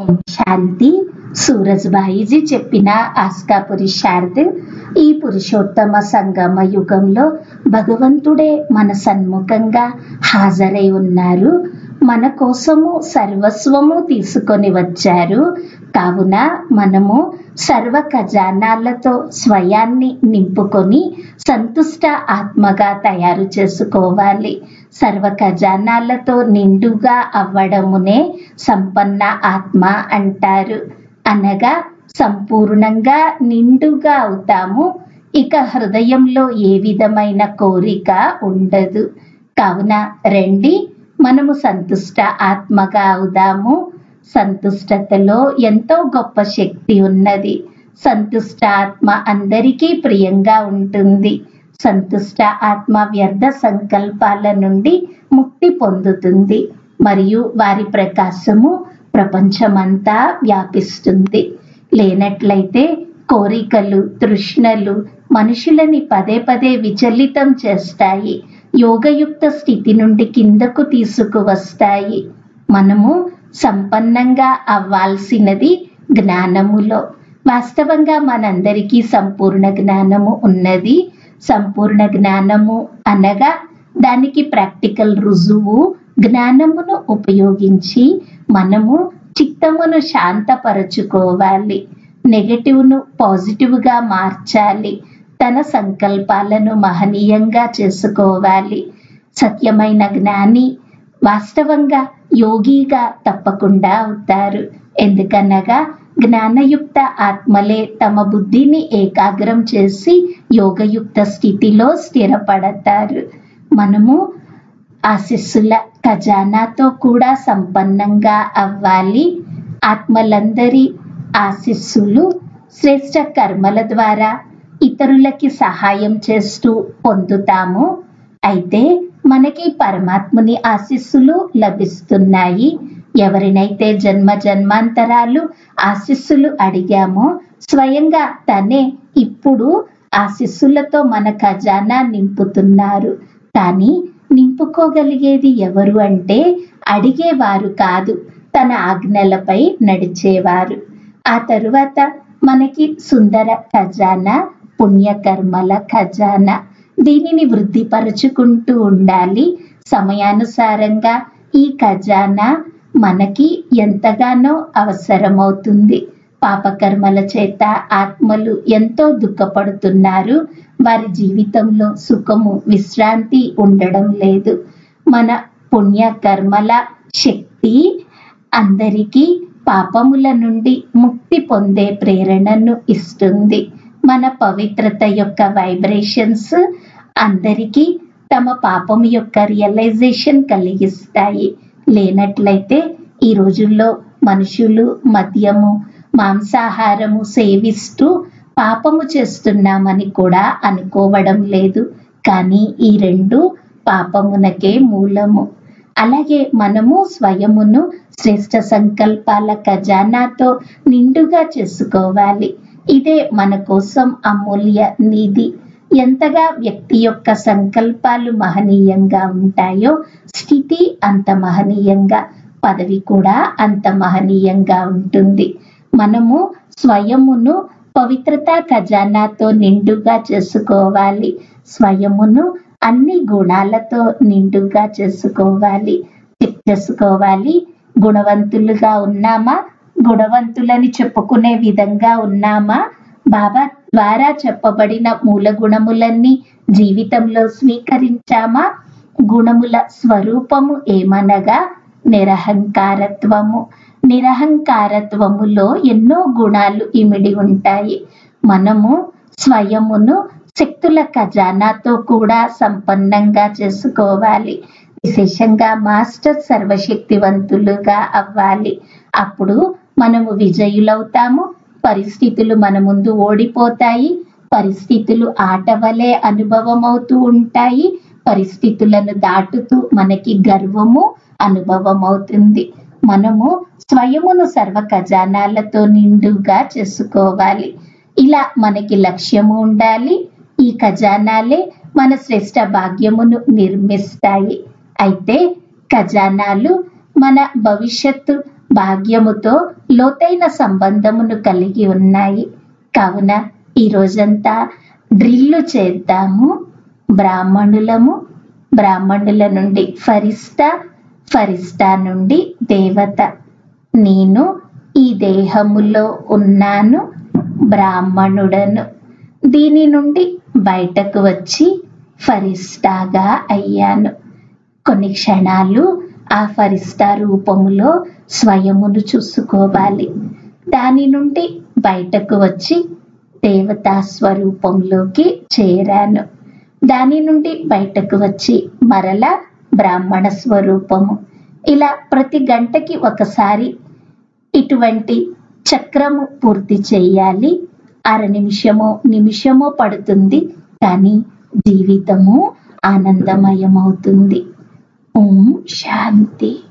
ఓం శాంతి సూరజ్బాయిజీ చెప్పిన ఆస్కాపురి శారద్ ఈ పురుషోత్తమ సంగమ యుగంలో భగవంతుడే మన సన్ముఖంగా హాజరై ఉన్నారు మన కోసము సర్వస్వము తీసుకొని వచ్చారు కావున మనము సర్వ ఖజానాలతో స్వయాన్ని నింపుకొని సంతుష్ట ఆత్మగా తయారు చేసుకోవాలి సర్వ ఖజానాలతో నిండుగా అవ్వడమునే సంపన్న ఆత్మ అంటారు అనగా సంపూర్ణంగా నిండుగా అవుతాము ఇక హృదయంలో ఏ విధమైన కోరిక ఉండదు కావున రండి మనము సంతుష్ట ఆత్మగా అవుదాము సంతుష్టతలో ఎంతో గొప్ప శక్తి ఉన్నది సంతుష్ట ఆత్మ అందరికీ ప్రియంగా ఉంటుంది సంతుష్ట ఆత్మ వ్యర్థ సంకల్పాల నుండి ముక్తి పొందుతుంది మరియు వారి ప్రకాశము ప్రపంచమంతా వ్యాపిస్తుంది లేనట్లయితే కోరికలు తృష్ణలు మనుషులని పదే పదే విచలితం చేస్తాయి యోగయుక్త స్థితి నుండి కిందకు తీసుకువస్తాయి మనము సంపన్నంగా అవ్వాల్సినది జ్ఞానములో వాస్తవంగా మనందరికీ సంపూర్ణ జ్ఞానము ఉన్నది సంపూర్ణ జ్ఞానము అనగా దానికి ప్రాక్టికల్ రుజువు జ్ఞానమును ఉపయోగించి మనము చిత్తమును శాంతపరచుకోవాలి నెగటివ్ను పాజిటివ్గా మార్చాలి తన సంకల్పాలను మహనీయంగా చేసుకోవాలి సత్యమైన జ్ఞాని వాస్తవంగా యోగిగా తప్పకుండా అవుతారు ఎందుకనగా జ్ఞానయుక్త ఆత్మలే తమ బుద్ధిని ఏకాగ్రం చేసి యోగయుక్త స్థితిలో స్థిరపడతారు మనము ఆశస్సుల ఖజానాతో కూడా సంపన్నంగా అవ్వాలి ఆత్మలందరి ఆశస్సులు శ్రేష్ట కర్మల ద్వారా ఇతరులకి సహాయం చేస్తూ పొందుతాము అయితే మనకి పరమాత్ముని ఆశీస్సులు లభిస్తున్నాయి ఎవరినైతే జన్మ జన్మాంతరాలు ఆశీస్సులు అడిగామో స్వయంగా తనే ఇప్పుడు ఆశీస్సులతో మన ఖజానా నింపుతున్నారు కానీ నింపుకోగలిగేది ఎవరు అంటే అడిగేవారు కాదు తన ఆజ్ఞలపై నడిచేవారు ఆ తరువాత మనకి సుందర ఖజానా పుణ్యకర్మల ఖజానా దీనిని వృద్ధిపరచుకుంటూ ఉండాలి సమయానుసారంగా ఈ ఖజానా మనకి ఎంతగానో అవసరమవుతుంది పాపకర్మల చేత ఆత్మలు ఎంతో దుఃఖపడుతున్నారు వారి జీవితంలో సుఖము విశ్రాంతి ఉండడం లేదు మన పుణ్యకర్మల శక్తి అందరికీ పాపముల నుండి ముక్తి పొందే ప్రేరణను ఇస్తుంది మన పవిత్రత యొక్క వైబ్రేషన్స్ అందరికీ తమ పాపం యొక్క రియలైజేషన్ కలిగిస్తాయి లేనట్లయితే ఈ రోజుల్లో మనుషులు మద్యము మాంసాహారము సేవిస్తూ పాపము చేస్తున్నామని కూడా అనుకోవడం లేదు కానీ ఈ రెండు పాపమునకే మూలము అలాగే మనము స్వయమును శ్రేష్ట సంకల్పాల ఖజానాతో నిండుగా చేసుకోవాలి ఇదే మన కోసం అమూల్య నిధి ఎంతగా వ్యక్తి యొక్క సంకల్పాలు మహనీయంగా ఉంటాయో స్థితి అంత మహనీయంగా పదవి కూడా అంత మహనీయంగా ఉంటుంది మనము స్వయమును పవిత్రత ఖజానాతో నిండుగా చేసుకోవాలి స్వయమును అన్ని గుణాలతో నిండుగా చేసుకోవాలి చెక్ చేసుకోవాలి గుణవంతులుగా ఉన్నామా గుణవంతులని చెప్పుకునే విధంగా ఉన్నామా బాబా ద్వారా చెప్పబడిన మూల గుణములన్నీ జీవితంలో స్వీకరించామా గుణముల స్వరూపము ఏమనగా నిరహంకారత్వము నిరహంకారత్వములో ఎన్నో గుణాలు ఇమిడి ఉంటాయి మనము స్వయమును శక్తుల ఖజానాతో కూడా సంపన్నంగా చేసుకోవాలి విశేషంగా మాస్టర్ సర్వశక్తివంతులుగా అవ్వాలి అప్పుడు మనము విజయులవుతాము పరిస్థితులు మన ముందు ఓడిపోతాయి పరిస్థితులు ఆట వలె అనుభవం అవుతూ ఉంటాయి పరిస్థితులను దాటుతూ మనకి గర్వము అనుభవం అవుతుంది మనము స్వయమును సర్వ ఖజానాలతో నిండుగా చేసుకోవాలి ఇలా మనకి లక్ష్యము ఉండాలి ఈ ఖజానాలే మన శ్రేష్ట భాగ్యమును నిర్మిస్తాయి అయితే ఖజానాలు మన భవిష్యత్తు భాగ్యముతో లోతైన సంబంధమును కలిగి ఉన్నాయి కావున ఈ రోజంతా డ్రిల్లు చేద్దాము బ్రాహ్మణులము బ్రాహ్మణుల నుండి ఫరిస్తా ఫరిస్తా నుండి దేవత నేను ఈ దేహములో ఉన్నాను బ్రాహ్మణుడను దీని నుండి బయటకు వచ్చి ఫరిస్తాగా అయ్యాను కొన్ని క్షణాలు ఆ ఫరిస్తా రూపములో స్వయమును చూసుకోవాలి దాని నుండి బయటకు వచ్చి దేవతా స్వరూపంలోకి చేరాను దాని నుండి బయటకు వచ్చి మరలా బ్రాహ్మణ స్వరూపము ఇలా ప్రతి గంటకి ఒకసారి ఇటువంటి చక్రము పూర్తి చేయాలి అర నిమిషమో నిమిషమో పడుతుంది కానీ జీవితము ఆనందమయమవుతుంది ఓం శాంతి